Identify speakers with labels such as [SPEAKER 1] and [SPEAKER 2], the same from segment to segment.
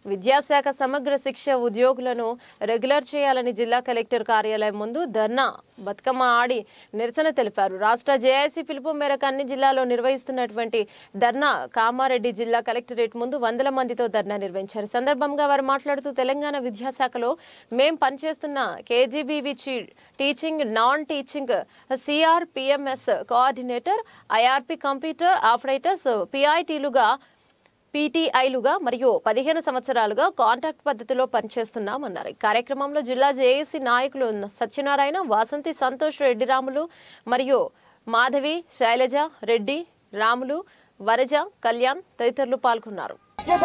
[SPEAKER 1] విద్యాశాఖ సమగ్ర శిక్ష ఉద్యోగులను రెగ్యులర్ చేయాలని జిల్లా కలెక్టర్ కార్యాలయం ముందు ధర్నా బతుకమ్మ ఆడి నిరసన తెలిపారు రాష్ట్ర జేఐసీ పిలుపు మేరకు అన్ని జిల్లాల్లో నిర్వహిస్తున్నటువంటి ధర్నా కామారెడ్డి జిల్లా కలెక్టరేట్ ముందు వందల మందితో ధర్నా నిర్వహించారు ఈ సందర్భంగా వారు మాట్లాడుతూ తెలంగాణ విద్యాశాఖలో మేం పనిచేస్తున్న KGBV teaching non teaching CR PMS coordinator IRP computer operators పిఐటీలుగా పీటీఐలుగా మరియు పదిహేను సంవత్సరాలుగా కాంట్రాక్ట్ పద్ధతిలో పనిచేస్తున్నామన్నారు ఈ కార్యక్రమంలో జిల్లా జేఏసీ నాయకులు సత్యనారాయణ వాసంతి సంతోష్ రెడ్డి రాములు మరియు మాధవి శైలజ రెడ్డి రాములు వరజ కళ్యాణ్ తదితరులు పాల్గొన్నారు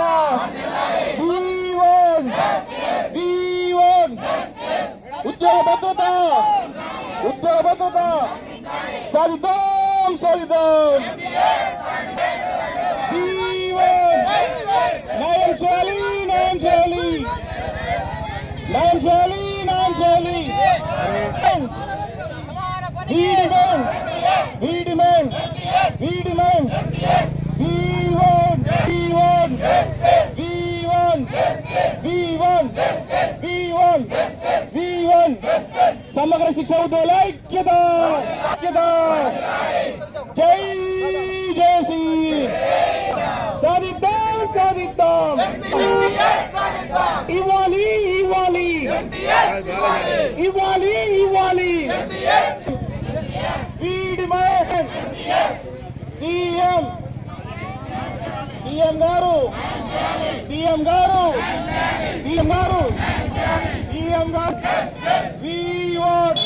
[SPEAKER 2] ఉద్యోగ భద్రత ఉద్యోగ భద్రత సాధిద్దాం సాధిద్దాం న్యాయం చేయాలి న్యాయం చేయాలి న్యాయం చేయాలి న్యాయం చేయాలి We demand, we demand, we demand, we want, we want, we want, we want, we want, we want. సమగ్ర శిక్ష ఉద్యోగుల ఐక్యత ఐక్యత జై జయశ్రీ సాధిద్దాం సాధిద్దాం ఇవ్వాలి ఇవ్వాలి ఇవ్వాలి ఇవ్వాలి వీడిమాన్ సీఎం సీఎం గారు సీఎం గారు సీఎం గారు సీఎం గారు We want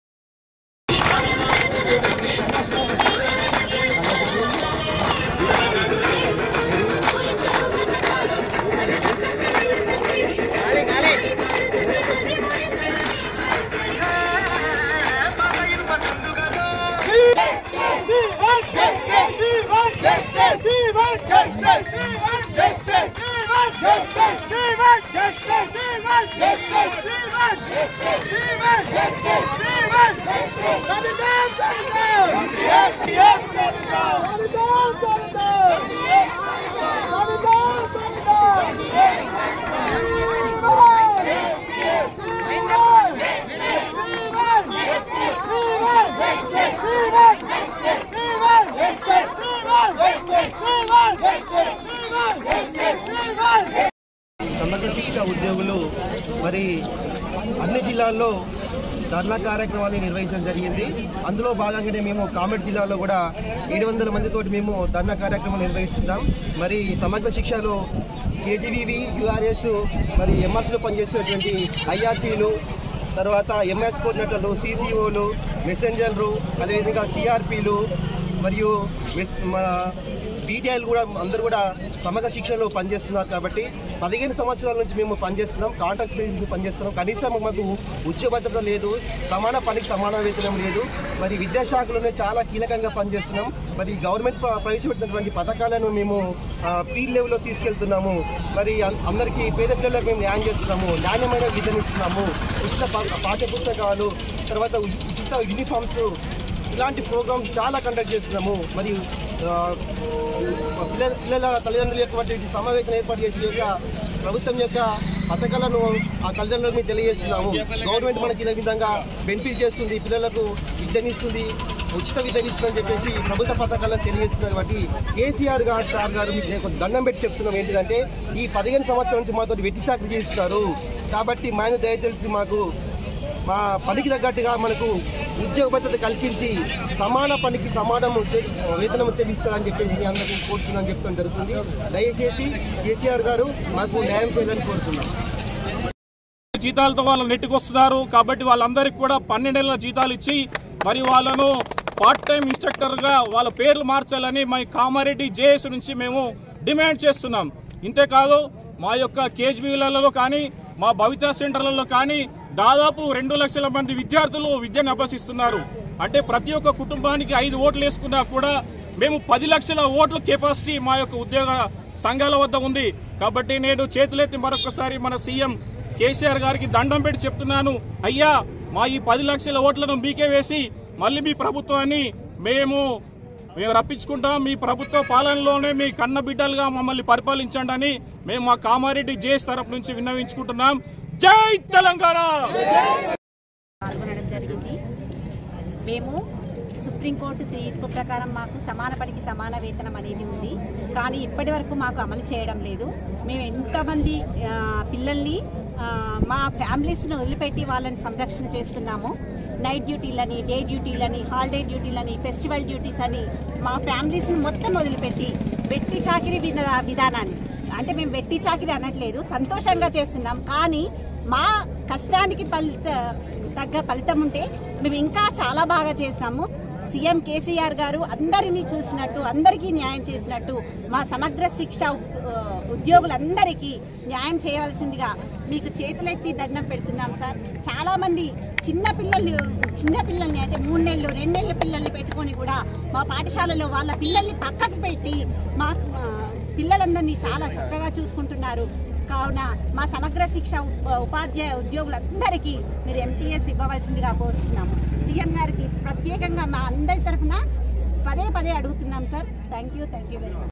[SPEAKER 3] సమగ్ర శిక్ష ఉద్యోగులు మరి అన్ని జిల్లాల్లో ధర్నా కార్యక్రమాన్ని నిర్వహించడం జరిగింది అందులో భాగంగానే మేము కామెడ్ జిల్లాలో కూడా ఏడు వందల మందితోటి మేము ధర్నా కార్యక్రమం నిర్వహిస్తున్నాం మరి సమగ్ర శిక్షలో కేజీబీవి యూఆర్ఎస్ మరి ఎంఆర్సీలో పనిచేసేటువంటి ఐఆర్టీలు తర్వాత ఎంఎస్ కోఆర్డినేటర్లు సీసీఓలు మెసెంజర్లు అదేవిధంగా సిఆర్పీలు మరియు మెస్ మన బీటీఐలు కూడా అందరూ కూడా సమగ్ర శిక్షణలో పనిచేస్తున్నారు కాబట్టి పదిహేను సంవత్సరాల నుంచి మేము పనిచేస్తున్నాం కాంట్రాక్ట్ బేసిస్ పనిచేస్తున్నాం కనీసం మాకు ఉద్యోగ భద్రత లేదు సమాన పనికి సమాన వేతనం లేదు మరి విద్యాశాఖలోనే చాలా కీలకంగా పనిచేస్తున్నాం మరి గవర్నమెంట్ ప్ర- ప్రవేశపెట్టినటువంటి పథకాలను మేము ఫీల్డ్ లెవెల్లో తీసుకెళ్తున్నాము మరి అం- అందరికీ పేద పిల్లలకు మేము న్యాయం చేస్తున్నాము నాణ్యమైన విద్యను ఇస్తున్నాము ఉచిత పా- పాఠ్య పుస్తకాలు తర్వాత ఉ- ఉచిత యూనిఫామ్స్ ఇలాంటి ప్రోగ్రామ్స్ చాలా కండక్ట్ చేస్తున్నాము మరియు ఆ, పిల్లల పిల్లల తల్లిదండ్రుల యొక్క సమావేశం ఏర్పాటు చేసి యొక్క ప్రభుత్వం యొక్క పథకాలను ఆ తల్లిదండ్రులకు మేము తెలియజేస్తున్నాము గవర్నమెంట్ మనకి ఈ విధంగా బెనిఫిట్ చేస్తుంది పిల్లలకు విద్యనిస్తుంది ఉచిత విద్యనిస్తుందని చెప్పేసి ప్రభుత్వ పథకాలను తెలియజేస్తున్నారు కాబట్టి కేసీఆర్ గారు సార్ గారు మీకు నేను దండం పెట్టి చెప్తున్నాం ఏంటంటే ఈ పదిహేను సంవత్సరాల నుంచి మాతో వెట్టి చాకరీ చేస్తున్నారు కాబట్టి మా ఆయన దయ తెలిసి మాకు మా పనికి తగ్గట్టుగా మనకు ఉద్యోగ భద్రత కల్పించి సమాన పనికి సమానం చే- వేతనం చెల్లిస్తారని చెప్పేసి మీ అందరికీ కోరుతున్నాను చెప్పడం జరుగుతుంది దయచేసి కేసీఆర్ గారు మాకు న్యాయం చేయాలని కోరుతున్నాం
[SPEAKER 4] జీతాలతో వాళ్ళు నెట్టుకొస్తున్నారు కాబట్టి వాళ్ళందరికీ కూడా పన్నెండేళ్ల జీతాలు ఇచ్చి మరి వాళ్ళను పార్ట్ టైం ఇన్స్ట్రక్టర్ గా వాళ్ళ పేర్లు మార్చాలని మా కామారెడ్డి జేఎస్ నుంచి మేము డిమాండ్ చేస్తున్నాం ఇంతేకాదు మా యొక్క కేజీవీలలో కానీ మా భవిత సెంటర్లలో కానీ దాదాపు రెండు లక్షల మంది విద్యార్థులు విద్యను అభ్యసిస్తున్నారు అంటే ప్రతి ఒక్క కుటుంబానికి ఐదు ఓట్లు వేసుకున్నా కూడా మేము పది లక్షల ఓట్ల కెపాసిటీ మా యొక్క ఉద్యోగ సంఘాల వద్ద ఉంది కాబట్టి నేను చేతులెత్తి మరొకసారి మన సీఎం కేసీఆర్ గారికి దండం పెట్టి చెప్తున్నాను అయ్యా మా ఈ పది లక్షల ఓట్లను మీకే వేసి మళ్ళీ మీ ప్రభుత్వాన్ని మేము మేము రప్పించుకుంటాం మీ ప్రభుత్వ పాలనలోనే మీ కన్న బిడ్డలుగా మమ్మల్ని పరిపాలించండి అని మేము మా కామారెడ్డి జేఎస్ తరపు నుంచి విన్నవించుకుంటున్నాం జై తెలంగాణ
[SPEAKER 5] పాల్గొనడం జరిగింది మేము సుప్రీంకోర్టు తీర్పు ప్రకారం మాకు సమాన పనికి సమాన వేతనం అనేది ఉంది కానీ ఇప్పటి వరకు మాకు అమలు చేయడం లేదు మేము ఎంతమంది ఆ, పిల్లల్ని ఆ, మా ఫ్యామిలీస్ను వదిలిపెట్టి వాళ్ళని సంరక్షణ చేస్తున్నాము నైట్ డ్యూటీలని డే డ్యూటీలని హాలిడే డ్యూటీలని ఫెస్టివల్ డ్యూటీస్ అని మా ఫ్యామిలీస్ని మొత్తం వదిలిపెట్టి వెట్టి చాకిరి విధా విధానాన్ని అంటే మేము వెట్టి చాకిరి అనట్లేదు సంతోషంగా చేస్తున్నాం కానీ మా కష్టానికి ఫలిత తగ్గ ఫలితం ఉంటే మేము ఇంకా చాలా బాగా చేస్తాము సీఎం కేసీఆర్ గారు అందరినీ చూసినట్టు అందరికీ న్యాయం చేసినట్టు మా సమగ్ర శిక్ష ఉ- ఉద్యోగులందరికీ న్యాయం చేయవలసిందిగా మీకు చేతులెత్తి దండం పెడుతున్నాం సార్ చాలా మంది చిన్న పిల్లలు చిన్న పిల్లల్ని అంటే మూడు నెలలు రెండు నెలల పిల్లల్ని పెట్టుకొని కూడా మా పాఠశాలలో వాళ్ళ పిల్లల్ని పక్కకు పెట్టి మా ఆ, పిల్లలందరినీ చాలా చక్కగా చూసుకుంటున్నారు కావున మా సమగ్ర శిక్ష ఉ- ఉపాధ్యాయ ఉద్యోగులందరికీ మీరు ఎంటీఎస్ ఇవ్వవలసిందిగా కోరుచున్నాము సీఎం గారికి ప్రత్యేకంగా మా అందరి తరఫున పదే పదే అడుగుతున్నాం sir thank you thank you very much